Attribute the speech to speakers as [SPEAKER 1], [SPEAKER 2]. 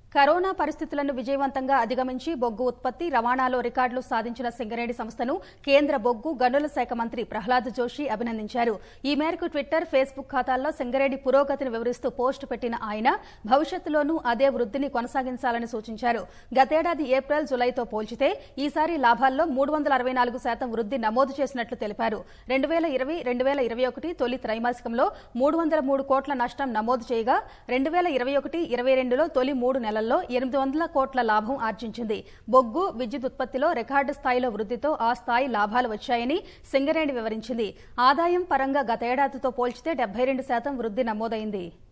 [SPEAKER 1] corona పరిస్థితులను విజయవంతంగా అధిగమించి బొగ్గు ఉత్పత్తి రవాణాలో రికార్డులు సాధించిన సింగరేణి సంస్థను కేంద్ర బొగ్గు గనుల శాఖ మంత్రి ప్రహ్లాద్ జోషి అభినందించారు ఈ మేరకు ట్విట్టర్ ఫేస్బుక్ ఖాతాల్లో సింగరేణి పురోగతిని వివరిస్తూ పోస్టు పెట్టిన ఆయన భవిష్యత్తులోనూ అదే వృద్ధిని కొనసాగించాలని సూచించారు గతేడాది ఏప్రిల్ జులైతో పోల్చితే ఈసారి లాభాల్లో మూడు వందల అరవై నాలుగు శాతం వృద్ధి నమోదు చేసినట్లు తెలిపారు రెండు వేల ఇరవై రెండు వేల ఇరవై ఒకటి తొలి త్రైమాసికంలో మూడు వందల మూడు కోట్ల నష్టం నమోదు చేయగా రెండు వేల ఇరవై ఒకటి ఇరవై రెండులో తొలి మూడు నెలల్లో ఎనిమిది వందల కోట్ల లాభం ఆర్జించింది బొగ్గు విద్యుత్ ఉత్పత్తిలో రికార్డు స్థాయిలో వృద్ధితో ఆ స్థాయి లాభాలు వచ్చాయని సింగరేణి వివరించింది ఆదాయం పరంగా గతేడాదితో పోల్చితే డెబ్బై రెండు శాతం వృద్ధి నమోదైంది